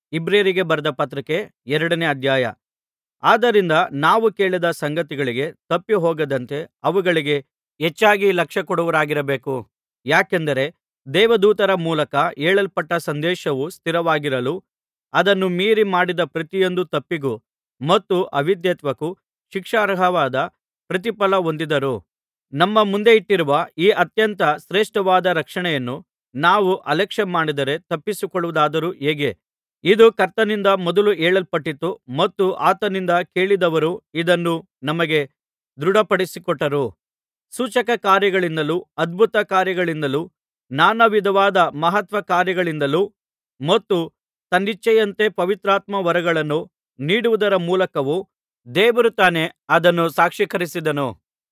ಇಬ್ರಿಯರಿಗೆ ಬರೆದ ಪತ್ರಿಕೆ ಎರಡನೇ ಅಧ್ಯಾಯ ಆದ್ದರಿಂದ ನಾವು ಕೇಳಿದ ಸಂಗತಿಗಳಿಗೆ ತಪ್ಪಿಹೋಗದಂತೆ ಅವುಗಳಿಗೆ ಹೆಚ್ಚಾಗಿ ಲಕ್ಷ್ಯಕೊಡುವವರಾಗಿರಬೇಕು ಯಾಕೆಂದರೆ ದೇವದೂತರ ಮೂಲಕ ಹೇಳಲ್ಪಟ್ಟ ಸಂದೇಶವು ಸ್ಥಿರವಾಗಿರಲು ಅದನ್ನು ಮೀರಿ ಮಾಡಿದ ಪ್ರತಿಯೊಂದು ತಪ್ಪಿಗೂ ಮತ್ತು ಅವಿಧೇಯತ್ವಕ್ಕೂ ಶಿಕ್ಷಾರ್ಹವಾದ ಪ್ರತಿಫಲ ಹೊಂದಿದರೂ ನಮ್ಮ ಮುಂದೆ ಇಟ್ಟಿರುವ ಈ ಅತ್ಯಂತ ಶ್ರೇಷ್ಠವಾದ ರಕ್ಷಣೆಯನ್ನು ನಾವು ಅಲಕ್ಷ್ಯಮಾಡಿದರೆ ತಪ್ಪಿಸಿಕೊಳ್ಳುವುದಾದರೂ ಹೇಗೆ ಇದು ಕರ್ತನಿಂದ ಮೊದಲು ಹೇಳಲ್ಪಟ್ಟಿತು ಮತ್ತು ಆತನಿಂದ ಕೇಳಿದವರು ಇದನ್ನು ನಮಗೆ ದೃಢಪಡಿಸಿಕೊಟ್ಟರು ಸೂಚಕಕಾರ್ಯಗಳಿಂದಲೂ ಅದ್ಭುತಕಾರ್ಯಗಳಿಂದಲೂ ನಾನಾ ವಿಧವಾದ ಮಹತ್ಕಾರ್ಯಗಳಿಂದಲೂ ಮತ್ತು ತನ್ನಿಚ್ಛೆಯಂತೆ ಪವಿತ್ರಾತ್ಮ ವರಗಳನ್ನು ನೀಡುವುದರ ಮೂಲಕವೂ ದೇವರು ತಾನೇ ಅದನ್ನು ಸಾಕ್ಷೀಕರಿಸಿದನು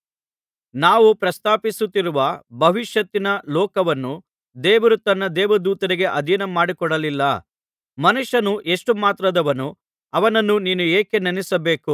ನಾವು ಪ್ರಸ್ತಾಪಿಸುತ್ತಿರುವ ಭವಿಷ್ಯತ್ತಿನ ಲೋಕವನ್ನು ದೇವರು ತನ್ನ ದೇವದೂತರಿಗೆ ಅಧೀನ ಮಾಡಿಕೊಡಲಿಲ್ಲ ಮನುಷ್ಯನು ಎಷ್ಟು ಮಾತ್ರದವನು ಅವನನ್ನು ನೀನು ಏಕೆ ನೆನಪಿಸಬೇಕು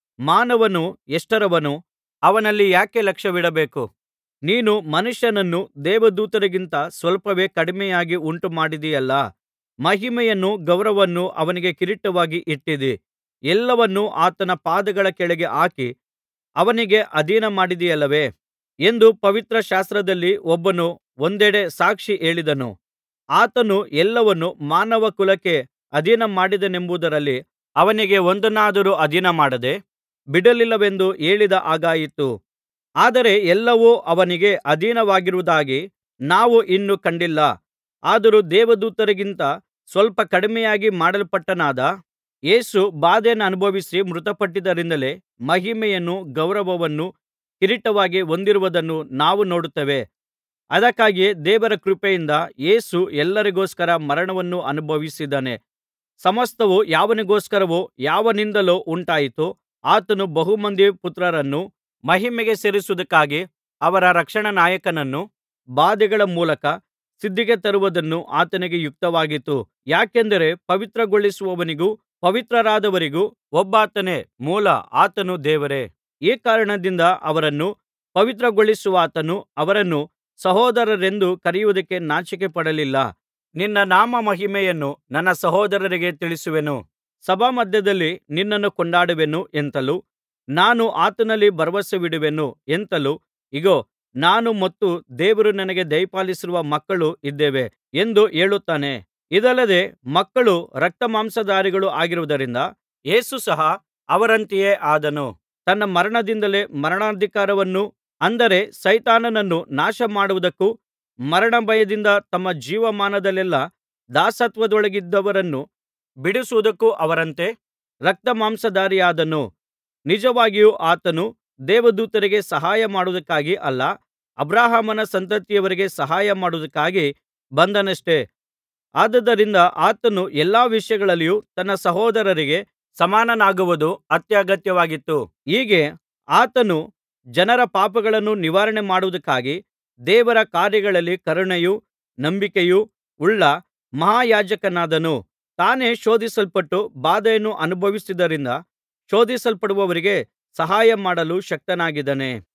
ಮಾನವನು ಎಷ್ಟರವನು ಅವನಲ್ಲಿ ಯಾಕೆ ಲಕ್ಷ್ಯವಿಡಬೇಕು ನೀನು ಮನುಷ್ಯನನ್ನು ದೇವದೂತರಿಗಿಂತ ಸ್ವಲ್ಪವೇ ಕಡಿಮೆಯಾಗಿ ಉಂಟುಮಾಡಿದಿಯಲ್ಲಾ ಮಹಿಮೆಯನ್ನೂ ಗೌರವವನ್ನೂ ಅವನಿಗೆ ಕಿರೀಟವಾಗಿ ಇಟ್ಟಿದ್ದೀ ಎಲ್ಲವನ್ನೂ ಆತನ ಪಾದಗಳ ಕೆಳಗೆ ಹಾಕಿ ಅವನಿಗೆ ಅಧೀನ ಮಾಡಿದಿಯಲ್ಲವೇ ಎಂದು ಪವಿತ್ರ ಶಾಸ್ತ್ರದಲ್ಲಿ ಒಬ್ಬನು ಒಂದೆಡೆ ಸಾಕ್ಷಿ ಹೇಳಿದನು ಆತನು ಎಲ್ಲವನ್ನೂ ಮಾನವ ಕುಲಕ್ಕೆ ಅಧೀನ ಮಾಡಿದನೆಂಬುದರಲ್ಲಿ ಅವನಿಗೆ ಒಂದನ್ನಾದರೂ ಅಧೀನಮಾಡದೆ ಬಿಡಲಿಲ್ಲವೆಂದು ಹೇಳಿದ ಹಾಗಾಯಿತು ಆದರೆ ಎಲ್ಲವೂ ಅವನಿಗೆ ಅಧೀನವಾಗಿರುವುದಾಗಿ ನಾವು ಇನ್ನೂ ಕಂಡಿಲ್ಲ ಆದರೂ ದೇವದೂತರಿಗಿಂತ ಸ್ವಲ್ಪ ಕಡಿಮೆಯಾಗಿ ಮಾಡಲ್ಪಟ್ಟವನಾದ ಯೇಸು ಬಾಧೆಯನ್ನನುಭವಿಸಿ ಮೃತಪಟ್ಟಿದ್ದರಿಂದಲೇ ಮಹಿಮೆಯನ್ನೂ ಗೌರವವನ್ನೂ ಕಿರೀಟವಾಗಿ ಹೊಂದಿರುವುದನ್ನು ನಾವು ನೋಡುತ್ತೇವೆ ಅದಕ್ಕಾಗಿಯೇ ದೇವರ ಕೃಪೆಯಿಂದ ಯೇಸು ಎಲ್ಲರಿಗೋಸ್ಕರ ಮರಣವನ್ನು ಅನುಭವಿಸಿದ್ದಾನೆ ಸಮಸ್ತವು ಯಾವನಿಗೋಸ್ಕರವೋ ಯಾವನಿಂದಲೋ ಉಂಟಾಯಿತೋ ಆತನು ಬಹು ಮಂದಿ ಪುತ್ರರನ್ನು ಮಹಿಮೆಗೆ ಸೇರಿಸುವುದಕ್ಕಾಗಿ ಅವರ ರಕ್ಷಣಾನಾಯಕನನ್ನು ಬಾಧೆಗಳ ಮೂಲಕ ಸಿದ್ಧಿಗೆ ತರುವುದನ್ನು ಆತನಿಗೆ ಯುಕ್ತವಾಗಿತ್ತು ಯಾಕೆಂದರೆ ಪವಿತ್ರಗೊಳಿಸುವವನಿಗೂ ಪವಿತ್ರರಾದವರಿಗೂ ಒಬ್ಬಾತನೇ ಮೂಲ ಆತನು ದೇವರೇ ಈ ಕಾರಣದಿಂದ ಅವರನ್ನು ಪವಿತ್ರಗೊಳಿಸುವಾತನು ಅವರನ್ನು ಸಹೋದರರೆಂದು ಕರೆಯುವುದಕ್ಕೆ ನಾಚಿಕೆಪಡಲಿಲ್ಲ ನಿನ್ನ ನಾಮಮಹಿಮೆಯನ್ನು ನನ್ನ ಸಹೋದರರಿಗೆ ತಿಳಿಸುವೆನು ಸಭಾಮಧ್ಯದಲ್ಲಿ ನಿನ್ನನ್ನು ಕೊಂಡಾಡುವೆನು ಎಂತಲೂ ನಾನು ಆತನಲ್ಲಿ ಭರವಸವಿಡುವೆನು ಎಂತಲೂ ಇಗೋ ನಾನು ಮತ್ತು ದೇವರು ನನಗೆ ದಯಪಾಲಿಸಿರುವ ಮಕ್ಕಳು ಇದ್ದೇವೆ ಎಂದು ಹೇಳುತ್ತಾನೆ ಇದಲ್ಲದೆ ಮಕ್ಕಳು ರಕ್ತಮಾಂಸಧಾರಿಗಳೂ ಆಗಿರುವುದರಿಂದ ಯೇಸು ಸಹ ಅವರಂತೆಯೇ ಆದನು ತನ್ನ ಮರಣದಿಂದಲೇ ಮರಣಾಧಿಕಾರವನ್ನು ಅಂದರೆ ಸೈತಾನನನ್ನು ನಾಶಮಾಡುವುದಕ್ಕೂ ಮರಣಭಯದಿಂದ ತಮ್ಮ ಜೀವಮಾನದಲ್ಲೆಲ್ಲಾ ದಾಸತ್ವದೊಳಗಿದ್ದವರನ್ನು ಬಿಡಿಸುವುದಕ್ಕೂ ಅವರಂತೆ ರಕ್ತಮಾಂಸಧಾರಿಯಾದನು ನಿಜವಾಗಿಯೂ ಆತನು ದೇವದೂತರಿಗೆ ಸಹಾಯ ಮಾಡುವುದಕ್ಕಾಗಿ ಅಲ್ಲ ಅಬ್ರಹಾಮನ ಸಂತತಿಯವರಿಗೆ ಸಹಾಯ ಮಾಡುವುದಕ್ಕಾಗಿ ಬಂದನಷ್ಟೆ ಆದುದರಿಂದ ಆತನು ಎಲ್ಲಾ ವಿಷಯಗಳಲ್ಲಿಯೂ ತನ್ನ ಸಹೋದರರಿಗೆ ಸಮಾನನಾಗುವುದು ಅತ್ಯಗತ್ಯವಾಗಿತ್ತು ಹೀಗೆ ಆತನು ಜನರ ಪಾಪಗಳನ್ನು ನಿವಾರಣೆ ಮಾಡುವುದಕ್ಕಾಗಿ ದೇವರ ಕಾರ್ಯಗಳಲ್ಲಿ ಕರುಣೆಯೂ ನಂಬಿಕೆಯೂ ಉಳ್ಳ ಮಹಾಯಾಜಕನಾದನು ತಾನೇ ಶೋಧಿಸಲ್ಪಟ್ಟು ಬಾಧೆಯನ್ನು ಅನುಭವಿಸಿದ್ದರಿಂದ ಶೋಧಿಸಲ್ಪಡುವವರಿಗೆ ಸಹಾಯ ಮಾಡಲು ಶಕ್ತನಾಗಿದ್ದಾನೆ